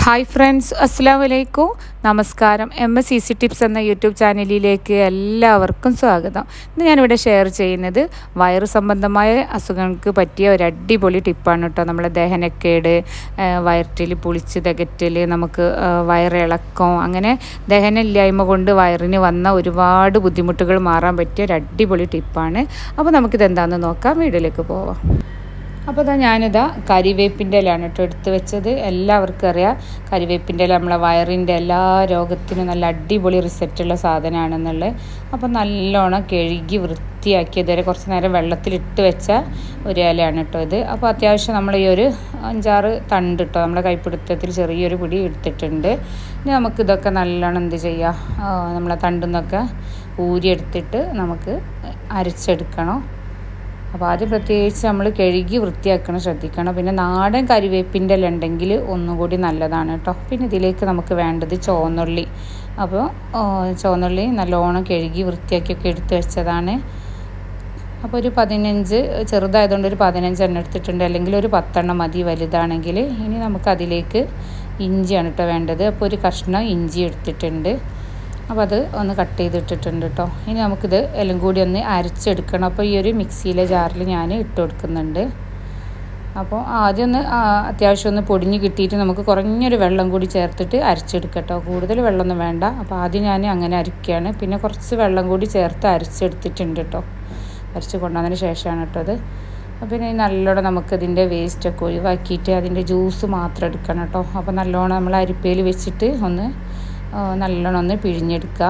hi friends അസ്സാം വലൈക്കും നമസ്കാരം M S C C tips എന്ന യൂട്യൂബ് ചാനലിലേക്ക് എല്ലാവർക്കും സ്വാഗതം ഇന്ന് ഞാനിവിടെ ഷെയർ ചെയ്യുന്നത് വയറു സംബന്ധമായ അസുഖങ്ങൾക്ക് പറ്റിയ ഒരു അടിപൊളി ടിപ്പാണ് കേട്ടോ നമ്മളെ ദഹനക്കേട് ആ, വയറ്റിൽ പുളിച്ച് തികറ്റൽ നമുക്ക് ആ, വയറിളക്കം അങ്ങനെ ദഹനമില്ലായ്മ കൊണ്ട് വയറിന് വന്ന ഒരുപാട് ബുദ്ധിമുട്ടുകൾ മാറാൻ പറ്റിയ ഒരു അടിപൊളി ടിപ്പാണ് അപ്പോൾ നമുക്കിത് എന്താണെന്ന് നോക്കാം വീഡിയോയിലേക്ക് പോവാം അപ്പോൾ ഇതാ ഞാനിതാ കരിവേപ്പിൻ്റെ ഇലയാണ് കേട്ടോ എടുത്ത് വെച്ചത് എല്ലാവർക്കും അറിയാം കരിവേപ്പിൻ്റെ ഇല നമ്മളെ വയറിൻ്റെ എല്ലാ രോഗത്തിനും നല്ല അടിപൊളി റിസൾട്ടുള്ള സാധനമാണെന്നുള്ളത് അപ്പോൾ നല്ലോണം കഴുകി വൃത്തിയാക്കി ഇതുവരെ കുറച്ച് നേരം വെള്ളത്തിലിട്ട് വെച്ച ഒരു ഇലയാണ് കേട്ടോ ഇത് അപ്പോൾ അത്യാവശ്യം നമ്മൾ ഈ ഒരു അഞ്ചാറ് തണ്ട് കേട്ടോ നമ്മുടെ കൈപ്പിടുത്തത്തിൽ ചെറിയൊരു പിടി എടുത്തിട്ടുണ്ട് ഇനി നമുക്ക് ഇതൊക്കെ നല്ലോണം എന്ത് ചെയ്യുക ആ, നമ്മളെ തണ്ടിൽ നിന്നൊക്കെ ഊരിയെടുത്തിട്ട് നമുക്ക് അരച്ചെടുക്കണം അപ്പോൾ ആദ്യം പ്രത്യേകിച്ച് നമ്മൾ കഴുകി വൃത്തിയാക്കണം ശ്രദ്ധിക്കണം പിന്നെ നാടൻ കരിവേപ്പിൻ്റെ ഇല ഉണ്ടെങ്കിൽ ഒന്നുകൂടി നല്ലതാണ് കേട്ടോ പിന്നെ ഇതിലേക്ക് നമുക്ക് വേണ്ടത് ചുവന്നുള്ളി അപ്പോൾ ആ, ചുവന്നുള്ളി നല്ലോണം കഴുകി വൃത്തിയാക്കിയൊക്കെ എടുത്ത് വെച്ചതാണ് അപ്പോൾ ഒരു പതിനഞ്ച് ചെറുതായതുകൊണ്ട് ഒരു പതിനഞ്ച് എണ്ണം എടുത്തിട്ടുണ്ട് അല്ലെങ്കിൽ ഒരു പത്തെണ്ണം മതി വലുതാണെങ്കിൽ ഇനി നമുക്ക് അതിലേക്ക് ഇഞ്ചിയാണ് കേട്ടോ വേണ്ടത് അപ്പോൾ ഒരു കഷ്ണം ഇഞ്ചി എടുത്തിട്ടുണ്ട് അപ്പോൾ അത് ഒന്ന് കട്ട് ചെയ്തിട്ടിട്ടുണ്ട് കേട്ടോ ഇനി നമുക്കിത് എല്ലാം കൂടി ഒന്ന് അരച്ചെടുക്കണം അപ്പോൾ ഈ ഒരു മിക്സിയിലെ ജാറിൽ ഞാൻ ഇട്ട് കൊടുക്കുന്നുണ്ട് അപ്പോൾ ആദ്യം ഒന്ന് ആ, അത്യാവശ്യം ഒന്ന് പൊടിഞ്ഞ് കിട്ടിയിട്ട് നമുക്ക് കുറഞ്ഞൊരു വെള്ളം കൂടി ചേർത്തിട്ട് അരച്ചെടുക്കട്ടോ കൂടുതൽ വെള്ളമൊന്നും വേണ്ട അപ്പോൾ ആദ്യം ഞാൻ അങ്ങനെ അരയ്ക്കുകയാണ് പിന്നെ കുറച്ച് വെള്ളം കൂടി ചേർത്ത് അരച്ചെടുത്തിട്ടുണ്ട് കേട്ടോ അരച്ച് കൊണ്ടുവന്നതിന് ശേഷമാണ് കേട്ടോ അത് അപ്പോൾ പിന്നെ ഈ നല്ലോണം നമുക്കതിൻ്റെ വേസ്റ്റൊക്കെ ഒഴിവാക്കിയിട്ട് അതിൻ്റെ ജ്യൂസ് മാത്രം എടുക്കണം കേട്ടോ അപ്പോൾ നല്ലോണം നമ്മൾ അരിപ്പയിൽ വെച്ചിട്ട് ഒന്ന് ആ, നല്ലോണം ഒന്ന് പിഴിഞ്ഞെടുക്കുക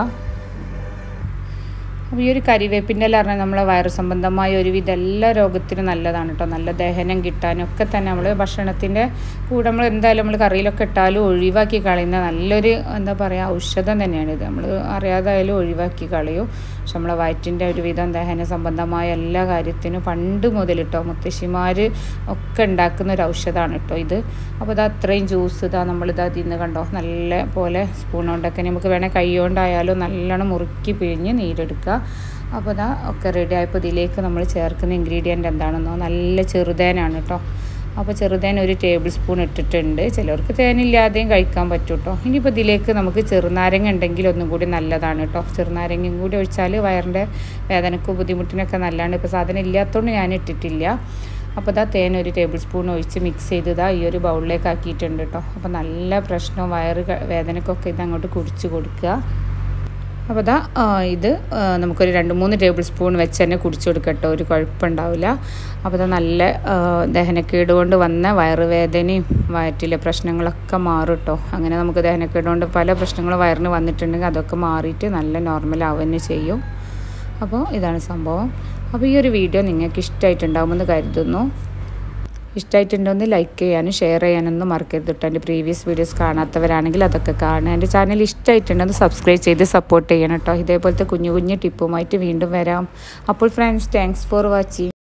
അപ്പോൾ ഈ ഒരു കരിവേപ്പിൻ്റെ ഇല പറഞ്ഞാൽ നമ്മളെ വയറു സംബന്ധമായ ഒരുവിധ എല്ലാ രോഗത്തിനും നല്ലതാണ് കേട്ടോ നല്ല ദഹനം കിട്ടാനും ഒക്കെ തന്നെ നമ്മൾ ഭക്ഷണത്തിൻ്റെ കൂടെ നമ്മൾ എന്തായാലും നമ്മൾ കറിയിലൊക്കെ ഇട്ടാലും ഒഴിവാക്കി കളയുന്ന നല്ലൊരു എന്താ പറയുക ഔഷധം തന്നെയാണിത് നമ്മൾ അറിയാതായാലും ഒഴിവാക്കി കളയും പക്ഷെ നമ്മളെ വയറ്റിൻ്റെ ഒരുവിധം ദഹന സംബന്ധമായ എല്ലാ കാര്യത്തിനും പണ്ട് മുതൽ കേട്ടോ മുത്തശ്ശിമാർ ഒക്കെ ഉണ്ടാക്കുന്ന ഒരു ഔഷധമാണ് കേട്ടോ ഇത് അപ്പോൾ ഇത് അത്രയും ജ്യൂസ് ഇതാ നമ്മളിതാ തിന്ന് കണ്ടോ നല്ല പോലെ സ്പൂൺ കൊണ്ടൊക്കെ നമുക്ക് വേണേൽ കൈ കൊണ്ടായാലും നല്ലോണം മുറുക്കി പിഴിഞ്ഞ് നീരെടുക്കുക അപ്പോൾ ഇതാ ഒക്കെ റെഡി ആയപ്പോൾ ഇതിലേക്ക് നമ്മൾ ചേർക്കുന്ന ഇൻഗ്രീഡിയൻ്റ് എന്താണെന്നോ നല്ല ചെറുതേനാണ് കേട്ടോ അപ്പോൾ ചെറുതേൻ ഒരു ടേബിൾ സ്പൂൺ ഇട്ടിട്ടുണ്ട് ചിലർക്ക് തേനില്ലാതെയും കഴിക്കാൻ പറ്റും കേട്ടോ ഇനിയിപ്പോൾ ഇതിലേക്ക് നമുക്ക് ചെറുനാരങ്ങ ഉണ്ടെങ്കിൽ ഒന്നും കൂടി നല്ലതാണ് കേട്ടോ ചെറുനാരങ്ങയും കൂടി ഒഴിച്ചാൽ വയറിൻ്റെ വേദനക്കും ബുദ്ധിമുട്ടിനൊക്കെ നല്ലതാണ് ഇപ്പോൾ സാധനം ഇല്ലാത്തതുകൊണ്ട് ഞാൻ ഇട്ടിട്ടില്ല അപ്പോൾ ഇതാ തേൻ ഒരു ടേബിൾ സ്പൂൺ ഒഴിച്ച് മിക്സ് ചെയ്ത് ഇതാ ഈ ഒരു ബൗളിലേക്ക് ആക്കിയിട്ടുണ്ട് കേട്ടോ അപ്പോൾ നല്ല പ്രശ്നം വയറ് ക- വേദനക്കൊക്കെ ഇത് അങ്ങോട്ട് കുടിച്ച് കൊടുക്കുക അപ്പോൾ ഇതാ ആ, ഇത് ആ, നമുക്കൊരു രണ്ട് മൂന്ന് ടേബിൾ സ്പൂൺ വെച്ച് തന്നെ കുടിച്ചു കൊടുക്കട്ടോ ഒരു കുഴപ്പമുണ്ടാവില്ല അപ്പോൾ ഇത് നല്ല ആ, ദഹനക്കേട് കൊണ്ട് വന്ന വയറുവേദനയും വയറ്റിലെ പ്രശ്നങ്ങളൊക്കെ മാറും കേട്ടോ അങ്ങനെ നമുക്ക് ദഹനക്കേട് കൊണ്ട് പല പ്രശ്നങ്ങളും വയറിന് വന്നിട്ടുണ്ടെങ്കിൽ അതൊക്കെ മാറിയിട്ട് നല്ല നോർമൽ ആവുകയും ചെയ്യും അപ്പോൾ ഇതാണ് സംഭവം അപ്പോൾ ഈ ഒരു വീഡിയോ നിങ്ങൾക്ക് ഇഷ്ടമായിട്ടുണ്ടാകുമെന്ന് കരുതുന്നു ഇഷ്ടമായിട്ടുണ്ടോന്ന് ലൈക്ക് ചെയ്യാനും ഷെയർ ചെയ്യാനൊന്നും മറക്കരുത് കേട്ടോ എൻ്റെ പ്രീവിയസ് വീഡിയോസ് കാണാത്തവരാണെങ്കിൽ അതൊക്കെ കാണുക എൻ്റെ ചാനൽ ഇഷ്ടമായിട്ടുണ്ടെന്ന് സബ്സ്ക്രൈബ് ചെയ്ത് സപ്പോർട്ട് ചെയ്യണം കേട്ടോ ഇതേപോലത്തെ കുഞ്ഞു കുഞ്ഞു ടിപ്പുമായിട്ട് വീണ്ടും വരാം അപ്പോൾ ഫ്രണ്ട്സ് താങ്ക്സ് ഫോർ വാച്ചിങ്